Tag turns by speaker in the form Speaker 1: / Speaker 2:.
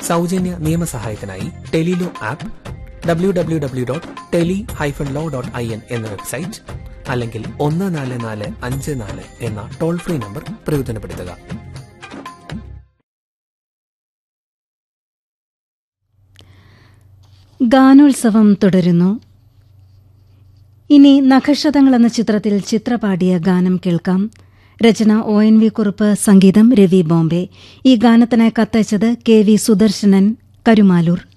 Speaker 1: സൗജന്യ നിയമസഹായത്തിനായി telelaw app W W W dot tele hyphen law dot I N എന്ന website അല്ലെങ്കിൽ ഒന്ന് നാല് നാല് അഞ്ച് നാല് എന്ന ടോൾ ഫ്രീ നമ്പർ പ്രയോജനപ്പെടുത്തുക
Speaker 2: ഗാനോത്സവം തുടരുന്നു ഇനി നഖക്ഷതങ്ങൾ എന്ന ചിത്രത്തിൽ ചിത്ര പാടിയ ഗാനം കേൾക്കാം രചന ഒ എൻ വി കുറുപ്പ് സംഗീതം രവി ബോംബെ ഈ ഗാനത്തിനായി കത്തയച്ചത് കെ വി സുദർശനൻ കരുമാലൂർ